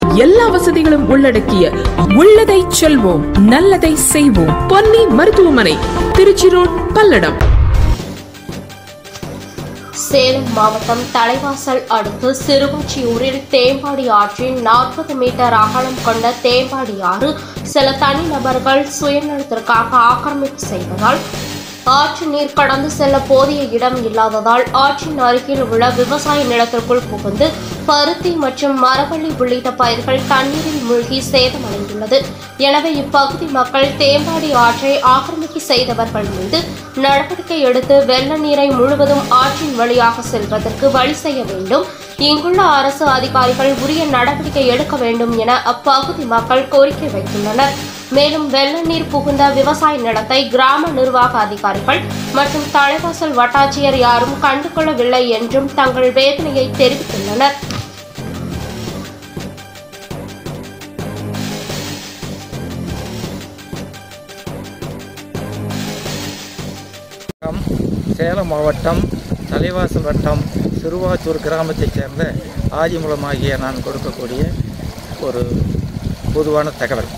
எல்லா வசதிகளும் உள்ளடக்கிய உள்ளதை செல்வோம் நல்லதை செய்வோம் பொன்னி மருத்துவமனை திருச்சி ரோட் பல்லடம் சேலம் மாவட்டம் தலைவாசல் அடுத்து சிறுவச்சியூரில் தேம்பாடி ஆற்றின் நாற்பது மீட்டர் அகலம் கொண்ட தேம்பாடி ஆறு சில தனிநபர்கள் சுயநலத்திற்காக ஆக்கிரமிப்பு செய்வதால் ஆற்று நீர் கடந்து செல்ல போதிய இடம் இல்லாததால் ஆற்றின் அருகில் உள்ள விவசாய நிலத்திற்குள் புகுந்து பருத்தி மற்றும் மரவள்ளி உள்ளிட்ட பயிர்கள் தண்ணீரில் மூழ்கி சேதமடைந்துள்ளது எனவே இப்பகுதி மக்கள் தேம்பாடி ஆற்றை ஆக்கிரமிப்பு செய்தவர்கள் மீது நடவடிக்கை எடுத்து வெள்ள நீரை முழுவதும் ஆற்றின் வழியாக செல்வதற்கு வழி செய்ய வேண்டும் இங்குள்ள அரசு அதிகாரிகள் உரிய நடவடிக்கை எடுக்க வேண்டும் என அப்பகுதி மக்கள் கோரிக்கை வைத்துள்ளனர் மேலும் வெள்ள நீர் புகுந்த விவசாய நிலத்தை கிராம நிர்வாக அதிகாரிகள் மற்றும் தலைவாசல் வட்டாட்சியர் யாரும் கண்டுகொள்ளவில்லை என்றும் தங்கள் வேதனையை தெரிவித்துள்ளனர் வணக்கம். சேலம் மாவட்டம் தலைவாசல் வட்டம் சிறுவாச்சூர் கிராமத்தைச் சேர்ந்த ஆதிமூலமாகிய நான் கொடுக்கக்கூடிய ஒரு பொதுவான தகவல்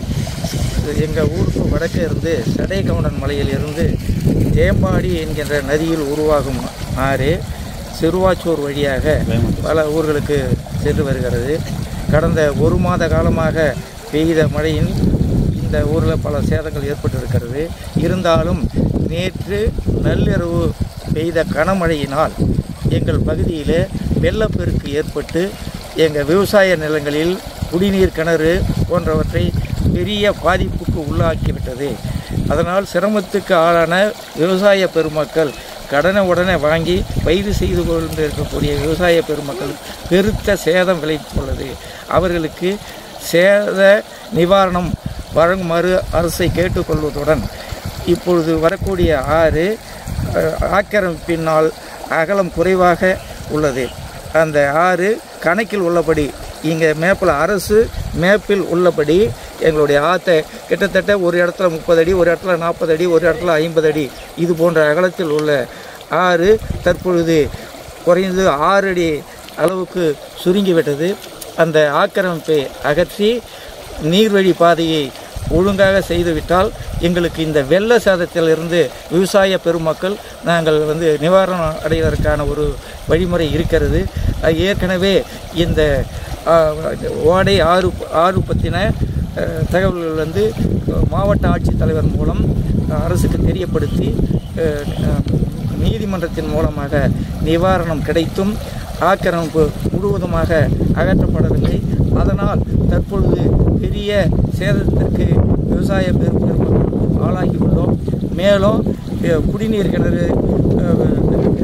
எங்கள் ஊருக்கு வடக்கே இருந்து சடைகவுண்டன் மலையில் இருந்து தேம்பாடி என்கின்ற நதியில் உருவாகும் ஆறு சிறுவாச்சூர் வழியாக பல ஊர்களுக்கு சென்று வருகிறது கடந்த ஒரு மாத காலமாக பெய்த மழையின் இந்த ஊரில் பல சேதங்கள் ஏற்பட்டிருக்கிறது இருந்தாலும் நேற்று நள்ளிரவு பெய்த கனமழையினால் எங்கள் பகுதியில் வெள்ளப்பெருக்கு ஏற்பட்டு எங்கள் விவசாய நிலங்களில் குடிநீர் கிணறு போன்றவற்றை பெரிய பாதிப்புக்கு உள்ளாக்கிவிட்டது அதனால் சிரமத்துக்கு ஆளான விவசாய பெருமக்கள் கடனை உடனே வாங்கி பயிர் செய்து கொண்டு இருக்கக்கூடிய விவசாய பெருமக்கள் பெருத்த சேதம் விளைவித்துள்ளது அவர்களுக்கு சேத நிவாரணம் வழங்குமாறு அரசை கேட்டுக்கொள்வதுடன் இப்பொழுது வரக்கூடிய ஆறு அஹ், ஆக்கிரமிப்பினால் அகலம் குறைவாக உள்ளது அந்த ஆறு கணக்கில் உள்ளபடி இங்கே மேப்பில் அரசு மேப்பில் உள்ளபடி எங்களுடைய ஆற்றை கிட்டத்தட்ட ஒரு இடத்துல முப்பது அடி ஒரு இடத்துல நாற்பது அடி ஒரு இடத்துல ஐம்பது அடி இது போன்ற அகலத்தில் உள்ள ஆறு தற்பொழுது குறைந்து ஆறு அடி அளவுக்கு சுருங்கிவிட்டது அந்த ஆக்கிரமிப்பை அகற்றி நீர்வழி பாதையை ஒழுங்காக செய்துவிட்டால் எங்களுக்கு இந்த வெள்ள சேதத்திலிருந்து விவசாய பெருமக்கள் நாங்கள் வந்து நிவாரணம் அடைவதற்கான ஒரு வழிமுறை இருக்கிறது அஹ் ஏற்கனவே இந்த அஹ், ஓடை ஆறு ஆறு பற்றின அஹ், தகவல்கள் வந்து அஹ், மாவட்ட ஆட்சித்தலைவர் மூலம் அஹ், அரசுக்கு தெரியப்படுத்தி அஹ், அஹ், நீதிமன்றத்தின் மூலமாக நிவாரணம் கிடைத்தும் ஆக்கிரமிப்பு முழுவதுமாக அகற்றப்படவில்லை அதனால் தற்பொழுது பெரிய சேதத்திற்கு விவசாய பெரும் பெருமக்கள் ஆளாகியுள்ளோம் மேலும் அஹ், குடிநீர் கிணறு அஹ்,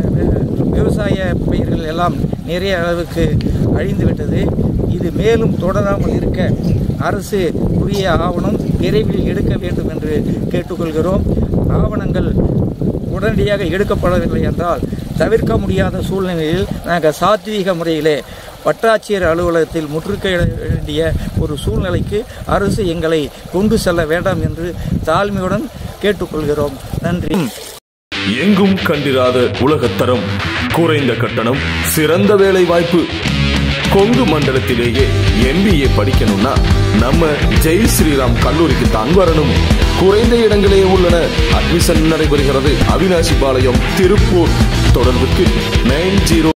விவசாய பயிர்கள் எல்லாம் நிறைய அளவுக்கு அழிந்துவிட்டது இது மேலும் தொடராமல் இருக்க அரசு உரிய ஆவணம் விரைவில் எடுக்க வேண்டும் என்று கேட்டுக்கொள்கிறோம் ஆவணங்கள் உடனடியாக எடுக்கப்படவில்லை என்றால் தவிர்க்க முடியாத சூழ்நிலையில் நாங்கள் சாத்வீக முறையிலே வட்டாட்சியர் அலுவலகத்தில் முற்றுகையிட வேண்டிய ஒரு சூழ்நிலைக்கு அரசு எங்களை கொண்டு செல்ல வேண்டாம் என்று தாழ்மையுடன் கேட்டுக்கொள்கிறோம் நன்றி எங்கும் கண்டிராத உலகத்தரம் குறைந்த கட்டணம் சிறந்த வேலை வாய்ப்பு கொங்கு மண்டலத்திலேயே எம்பிஏ படிக்கணும்னா நம்ம ஜெய் ஸ்ரீராம் கல்லூரிக்கு தான் வரணும் குறைந்த இடங்களே உள்ளன அட்மிஷன் நடைபெறுகிறது அவினாசி பாளையம் திருப்பூர் தொடர்புக்கு நைன் ஜீரோ